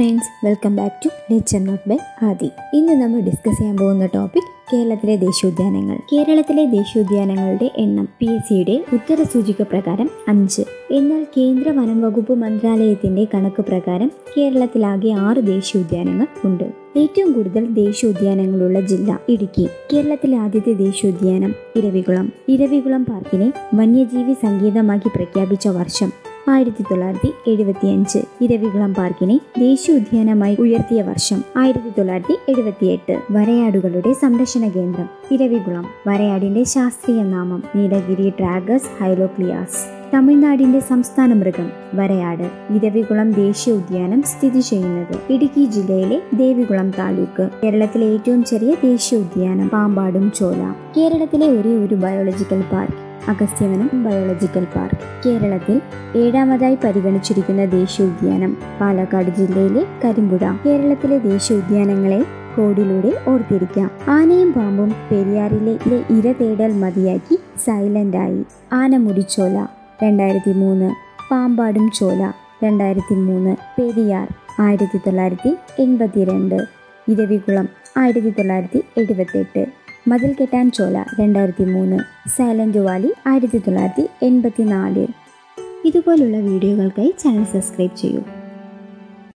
friends welcome back to nature note by Aadi ഇന്ന് നമ്മൾ discuss ചെയ്യാൻ പോകുന്ന ടോപ്പിക് കേരളത്തിലെ ദേശീയോദ്യാനങ്ങൾ കേരളത്തിലെ ദേശീയോദ്യാനങ്ങളുടെ എണ്ണം പി എസ് സിയുടെ ഉത്തരസൂചിക പ്രകാരം അഞ്ച് എന്നാൽ കേന്ദ്ര വനം വകുപ്പ് മന്ത്രാലയത്തിന്റെ കണക്ക് പ്രകാരം കേരളത്തിലാകെ ആറ് ദേശീയോദ്യാനങ്ങൾ ഉണ്ട് ഏറ്റവും കൂടുതൽ ദേശീയോദ്യാനങ്ങളുള്ള ജില്ല ഇടുക്കി കേരളത്തിലെ ആദ്യത്തെ ദേശീയോദ്യാനം ഇരവികുളം ഇരവികുളം പാർക്കിനെ വന്യജീവി സങ്കേതമാക്കി പ്രഖ്യാപിച്ച വർഷം ആയിരത്തി തൊള്ളായിരത്തി എഴുപത്തിയഞ്ച് ഇരവികുളം പാർക്കിനെ ദേശീയോദ്യാനമായി ഉയർത്തിയ വർഷം ആയിരത്തി തൊള്ളായിരത്തി എഴുപത്തിയെട്ട് വരയാടുകളുടെ സംരക്ഷണ കേന്ദ്രം ഇരവികുളം വരയാടിന്റെ ശാസ്ത്രീയ നാമം നീലഗിരി ഡ്രാഗസ് ഹൈലോക്ലിയാസ് തമിഴ്നാടിന്റെ സംസ്ഥാന മൃഗം വരയാട് ഇരവികുളം ദേശീയ ഉദ്യാനം സ്ഥിതി ചെയ്യുന്നത് ഇടുക്കി ജില്ലയിലെ ദേവികുളം താലൂക്ക് കേരളത്തിലെ ഏറ്റവും ചെറിയ ദേശീയ ഉദ്യാനം പാമ്പാടും ചോല കേരളത്തിലെ ഒരേ ഒരു biological park Agasthyavanam biological park കേരളത്തിൽ ഏഴാമതായി പരിഗണിച്ചിരിക്കുന്ന ദേശീയോദ്യാനം പാലക്കാട് ജില്ലയിലെ കരിമ്പുഴ കേരളത്തിലെ ദേശീയോദ്യാനങ്ങളെ കോഡിലൂടെ ഓർത്തിരിക്കാം ആനയും പാമ്പും പെരിയാറിലെ ഇര തേടൽ മതിയാക്കി സൈലന്റായി ആനമുടിച്ചോല രണ്ടായിരത്തി മൂന്ന് പാമ്പാടും ചോല രണ്ടായിരത്തി മൂന്ന് പെരിയാർ ആയിരത്തി തൊള്ളായിരത്തി എൺപത്തിരണ്ട് ഇരവികുളം ആയിരത്തി തൊള്ളായിരത്തി എഴുപത്തെട്ട് മതിൽ കെട്ടാൻ ചോല രണ്ടായിരത്തി മൂന്ന് സൈലന്റ് വാലി ആയിരത്തി തൊള്ളായിരത്തി എൺപത്തി നാല് ഇതുപോലുള്ള വീഡിയോകൾക്കായി ചാനൽ സബ്സ്ക്രൈബ് ചെയ്യൂ